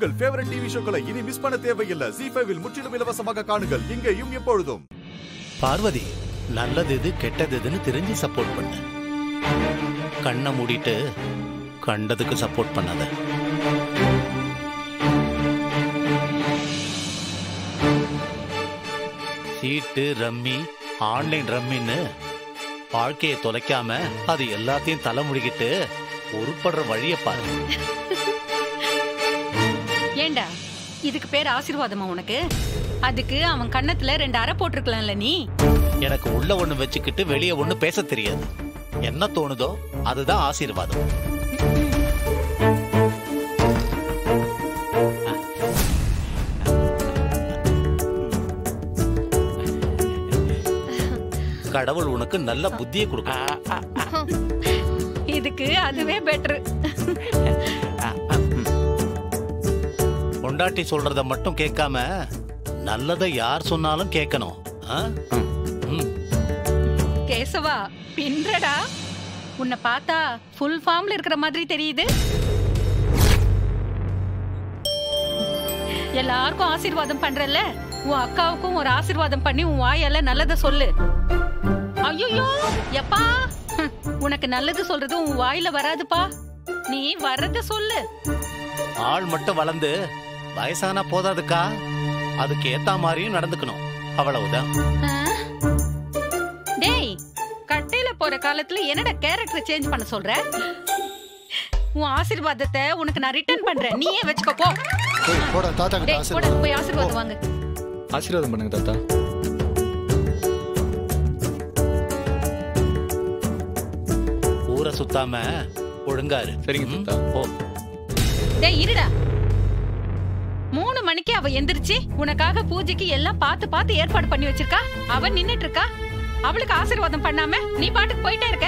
உங்கள் favourite TV ஷோக்களை இனி miss பண்ண தேவையில்லை ஜி ஃபைவில் முற்றிலும் இலவசமாக காணுங்கள் இங்கேயும் எப்பொழுதும் பார்வதி நல்லது எது கெட்டது எதுன்னு தெரிஞ்சு சப்போர்ட் பண்ணு கண்ணை மூடிட்டு கண்டதுக்கு சப்போர்ட் பண்ணாத சீட்டு ரம்மி ஆன்லைன் ரம்மின்னு வாழ்க்கையை தொலைக்காம அது எல்லாத்தையும் தலைமுடிக்கிட்டு உருப்படுற வழியை பாரு ஏண்டா இதுக்கு பேர் ஆசீர்வாதமா உனக்கு அதுக்கு அவன் கன்னத்துல ரெண்டு அரை போட்டிருக்கலாம்ல நீ எனக்கு உள்ள ஒண்ணு வச்சுக்கிட்டு வெளியே ஒண்ணு பேச தெரியாது என்ன தோணுதோ அதுதான் ஆசீர்வாதம் கடவுள் உனக்கு நல்ல புத்தியை கொடுக்கும் இதுக்கு அதுவே பெட்டர் பொண்டாட்டி சொல்றத மட்டும் கேட்காம நல்லதை யார் சொன்னாலும் கேட்கணும் ஆ? ம். கேசவா பின்றடா உன்னை பார்த்தா ஃபுல் ஃபார்ம்ல இருக்கிற மாதிரி தெரியுது எல்லாருக்கும் ஆசீர்வாதம் பண்றல்ல உன் அக்காவுக்கும் ஒரு ஆசீர்வாதம் பண்ணி உன் வாயால நல்லத சொல்லு ஐயோ எப்பா ஹம், உனக்கு நல்லது சொல்றது உன் வாயில வராதுப்பா நீ வர்றத சொல்லு ஆள் மட்டும் வளர்ந்து வயசானா போதாதுக்கா அதுக்கு ஏத்த மாதிரியும் நடந்துக்கணும் அவ்வளவுதான் ஆ? டேய் கட்டையில போற காலத்துல என்னடா கேரக்டர் சேஞ்ச் பண்ண சொல்ற உன் ஆசீர்வாதத்தை உனக்கு நான் ரிட்டர்ன் பண்றேன் நீயே வச்சுக்கோ போ போய் போடா தாத்தா கிட்ட டேய் போட ஆசீர்வாதம் போய் ஆசீர்வாதம் வாங்க ஆசீர்வாதம் பண்ணுங்க தாத்தா ஊரை சுத்தாம ஒழுங்காரு சரிங்க ம்? தாத்தா. ஓ டேய் இருடா மூணு மணிக்கு அவ எந்திரிச்சு உனக்காக பூஜைக்கு எல்லாம் பார்த்து பார்த்து ஏற்பாடு பண்ணி வச்சிருக்கா அவ நின்னுட்டு இருக்கா அவளுக்கு ஆசீர்வாதம் பண்ணாம நீ பாட்டுக்கு போயிட்டே இருக்க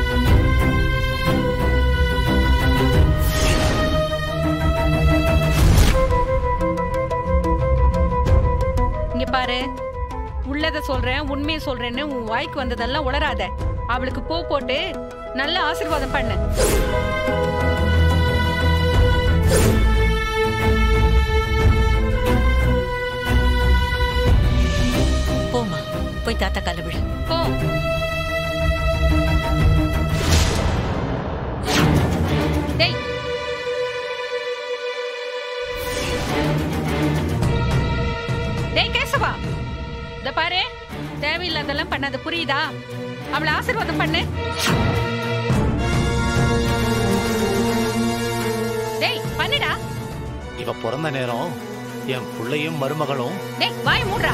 இங்க பாரு உள்ளத சொல்றேன் உண்மையை சொல்றேன்னு உன் வாய்க்கு வந்ததெல்லாம் உளராத அவளுக்கு பூ போட்டு நல்ல ஆசீர்வாதம் பண்ணு போமா போய் தாத்தா கால விடு போ டேய் டேய் கேசவா இத பாரு தேவையில்லாதெல்லாம் பண்ணாத புரியுதா அவளை ஆசீர்வாதம் பண்ணு டேய் பண்ணுடா இவ பிறந்த நேரம் என் பிள்ளையும் மருமகளும் டேய் வாய் மூடுறா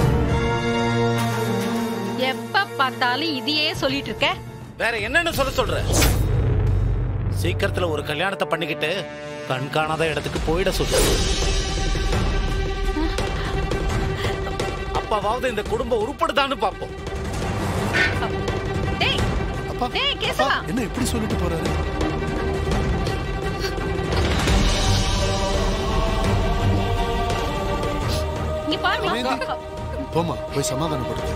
எப்ப பார்த்தாலும் இதையே சொல்லிட்டு இருக்க வேற என்னன்னு சொல்ல சொல்ற சீக்கிரத்துல ஒரு கல்யாணத்தை பண்ணிக்கிட்டு கண் காணாத இடத்துக்கு போயிட சொல்லு அப்பாவாவது இந்த குடும்பம் உருப்படுதான்னு பாப்போம் டேய் அப்பா டேய் அப்பா கேசவா என்ன இப்படி சொல்லிட்டு போறாரு இங்க பாருமா அமைதி. போமா போய் சமாதானப்படுத்து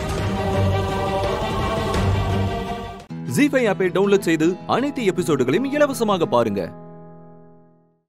ஜி ஃபைவ் ஆப்பை டவுன்லோட் செய்து அனைத்து எபிசோடுகளையும் இலவசமாக பாருங்க